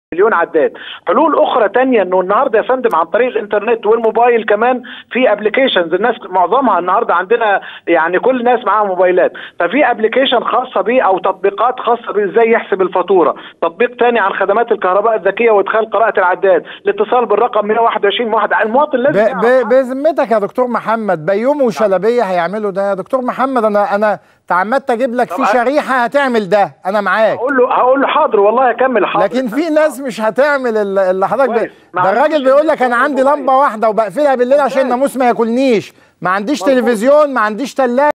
مليون عداد حلول اخرى تانية انه النهارده يا فندم عن طريق الانترنت والموبايل كمان في ابلكيشنز الناس معظمها النهارده عندنا يعني كل الناس معاها موبايلات ففي ابلكيشن خاصه بيه او تطبيقات خاصه بيه ازاي يحسب الفاتوره تطبيق تاني عن خدمات الكهرباء الذكيه وادخال قراءه العداد الاتصال بالرقم 121 واحد المواطن لازم ب- يعرف. ب- بذمتك يا دكتور محمد بيومي وشلبيه هيعملوا ده يا دكتور محمد انا انا تعمدت اجيب لك في طبعا. شريحه هتعمل ده انا معاك هقول له هقول له حاضر والله اكمل حاضر لكن في ناس مش هتعمل ال- اللي حضرتك كويس. ب... ما ده عندوش الراجل بيقول لك انا تلفزيون عندي موبايل. لمبه واحده وبقفلها بالليل عشان ممتاز. الناموس ما ياكلنيش ما عنديش مظبوط. تلفزيون ما عنديش ثلاجه